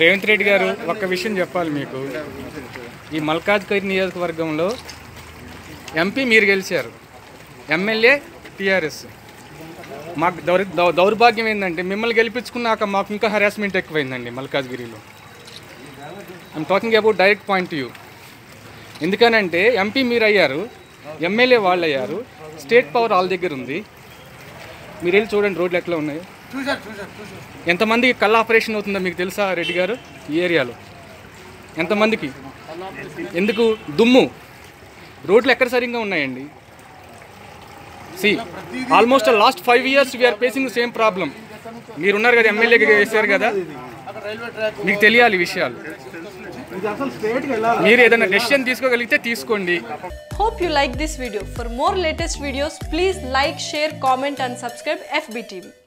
రేవంత్ రెడ్డి గారు ఒక్క విషయం చెప్పాలి మీకు ఈ మల్కాజ్గిరి నియోజకవర్గంలో ఎంపీ మీరు గెలిచారు ఎమ్మెల్యే టీఆర్ఎస్ మాకు దౌర్ దౌ- దౌర్భాగ్యం ఏంటంటే మిమ్మల్ని గెలిపించుకున్నాక మాకు ఇంకా హరాస్మెంట్ ఎక్కువైందండి మల్కాజ్గిరిలో I'm talking about direct point to you ఎందుకనంటే ఎంపీ మీరు అయ్యారు ఎమ్మెల్యే వాళ్ళు అయ్యారు స్టేట్ పవర్ వాళ్ళ దగ్గర ఉంది మీరు వెళ్ళి చూడండి రోడ్లు ఎట్లా ఉన్నాయో ఎంతమందికి కళ్ళ ఆపరేషన్ అవుతుందో మీకు తెలుసా రెడ్డి గారు ఈ ఏరియాలో ఎంతమందికి ఎందుకు దుమ్ము రోడ్లు ఎక్కడ సరిగ్గా ఉన్నాయండి see almost last five years we're facing same problem మీరున్నారు కదా ఎమ్మెల్యేగా చేశారు కదా మీకు తెలియాలి ఈ విషయాలు మీరు ఏదైనా డెసిషన్ తీసుకోగలిగితే తీసుకోండి Hope you like this video. For more latest videos, please like, share, comment and subscribe FBTV.